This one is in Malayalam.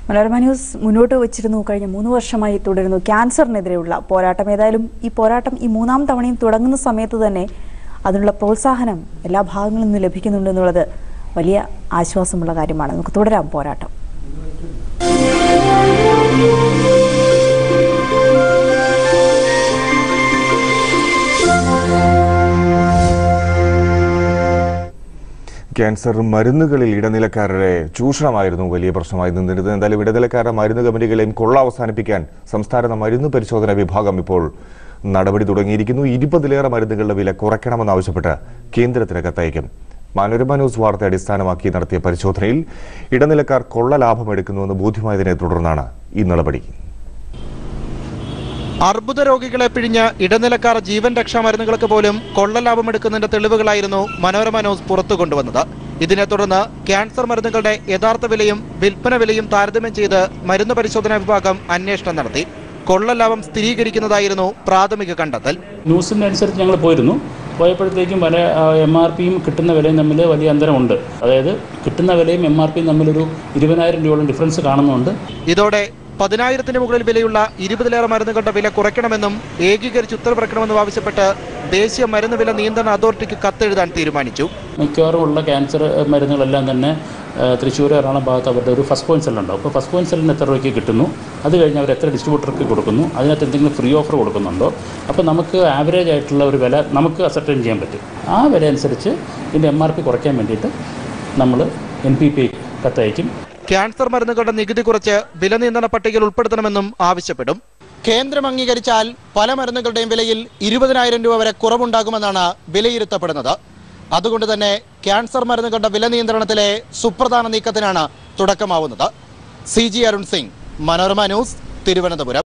മനോരമ ന്യൂസ് മുന്നോട്ട് വച്ചിരുന്നു കഴിഞ്ഞ മൂന്ന് വർഷമായി തുടരുന്നു ക്യാൻസറിനെതിരെയുള്ള പോരാട്ടം ഏതായാലും ഈ പോരാട്ടം ഈ മൂന്നാം തവണയും തുടങ്ങുന്ന സമയത്ത് തന്നെ അതിനുള്ള പ്രോത്സാഹനം എല്ലാ ഭാഗങ്ങളിൽ നിന്നും ലഭിക്കുന്നുണ്ട് എന്നുള്ളത് വലിയ ആശ്വാസമുള്ള കാര്യമാണ് നമുക്ക് തുടരാം പോരാട്ടം ക്യാൻസർ മരുന്നുകളിൽ ഇടനിലക്കാരുടെ ചൂഷണമായിരുന്നു വലിയ പ്രശ്നമായി നിന്നിരുന്നത് എന്തായാലും ഇടനിലക്കാരുടെ മരുന്ന് കമ്പനികളെയും കൊള്ള അവസാനിപ്പിക്കാൻ സംസ്ഥാന മരുന്ന് പരിശോധന വിഭാഗം ഇപ്പോൾ നടപടി തുടങ്ങിയിരിക്കുന്നു ഇരുപതിലേറെ മരുന്നുകളുടെ വില കുറയ്ക്കണമെന്നാവശ്യപ്പെട്ട് കേന്ദ്രത്തിന് കത്തയക്കും മനോരമ ന്യൂസ് വാർത്ത അടിസ്ഥാനമാക്കി നടത്തിയ പരിശോധനയിൽ ഇടനിലക്കാർ കൊള്ള ലാഭം എടുക്കുന്നുവെന്ന് ബോധ്യമായതിനെ തുടർന്നാണ് ഈ നടപടി അർബുദ രോഗികളെ പിഴിഞ്ഞ് ഇടനിലക്കാർ ജീവൻ രക്ഷാ മരുന്നുകൾക്ക് പോലും കൊള്ളലാഭമെടുക്കുന്നതിന്റെ തെളിവുകളായിരുന്നു മനോരമ ന്യൂസ് പുറത്തു കൊണ്ടുവന്നത് ഇതിനെ തുടർന്ന് ക്യാൻസർ മരുന്നുകളുടെ യഥാർത്ഥ വിലയും വിൽപ്പന വിലയും താരതമ്യം ചെയ്ത് മരുന്ന് പരിശോധനാ വിഭാഗം അന്വേഷണം നടത്തി കൊള്ളലാഭം സ്ഥിരീകരിക്കുന്നതായിരുന്നു പ്രാഥമിക കണ്ടെത്തൽ ന്യൂസിൻ്റെ അനുസരിച്ച് ഞങ്ങൾ പോയിരുന്നു പോയപ്പോഴത്തേക്കും പല എം ആർ പിയും കിട്ടുന്ന വിലയും തമ്മിൽ വലിയ അന്തരമുണ്ട് അതായത് കിട്ടുന്ന വിലയും എം ആർ പിയും തമ്മിലൊരു ഇരുപതിനായിരം രൂപയോളം ഡിഫറൻസ് കാണുന്നുണ്ട് ഇതോടെ പതിനായിരത്തിന് മുകളിൽ വിലയുള്ള ഇരുപതിലേറെ മരുന്നുകളുടെ വില കുറയ്ക്കണമെന്നും ഏകീകരിച്ച് ഉത്തരവിറക്കണമെന്നും ആവശ്യപ്പെട്ട് ദേശീയ മരുന്ന് വില നിയന്ത്രണ അതോറിറ്റിക്ക് കത്തെഴുതാൻ തീരുമാനിച്ചു മിക്കവാറും ഉള്ള ക്യാൻസർ മരുന്നുകളെല്ലാം തന്നെ ആ, തൃശ്ശൂർ എറണാകുളം ഭാഗത്ത് അവരുടെ ഒരു ഫസ്റ്റ് പോയിന്റ് സെല്ലുണ്ടാവും അപ്പോൾ ഫസ്റ്റ് പോയിന്റ് സെല്ലിന് എത്ര രൂപയ്ക്ക് കിട്ടുന്നു അത് കഴിഞ്ഞ് അവർ എത്ര ഡിസ്ട്രിബ്യൂട്ടർക്ക് കൊടുക്കുന്നു അതിനകത്ത് എന്തെങ്കിലും ഫ്രീ ഓഫർ കൊടുക്കുന്നുണ്ടോ അപ്പോൾ നമുക്ക് ആവറേജ് ആയിട്ടുള്ള ഒരു വില നമുക്ക് അസർട്ടൈൻ ചെയ്യാൻ പറ്റും ആ വില അനുസരിച്ച് ഇതിൻ്റെ എം ആർ പി കുറയ്ക്കാൻ വേണ്ടിയിട്ട് നമ്മൾ എൻ പി പി കത്തയക്കും ക്യാൻസർ മരുന്നുകളുടെ നികുതി കുറച്ച് വില നിയന്ത്രണ പട്ടികയിൽ ഉൾപ്പെടുത്തണമെന്നും ആവശ്യപ്പെടും കേന്ദ്രം അംഗീകരിച്ചാൽ പല മരുന്നുകളുടെയും വിലയിൽ ഇരുപതിനായിരം രൂപ വരെ കുറവുണ്ടാകുമെന്നാണ് വിലയിരുത്തപ്പെടുന്നത് അതുകൊണ്ട് തന്നെ ക്യാൻസർ മരുന്നുകളുടെ വില നിയന്ത്രണത്തിലെ സുപ്രധാന നീക്കത്തിനാണ് തുടക്കമാവുന്നത് C G Arun Singh Manorama news Thiruvananthapuram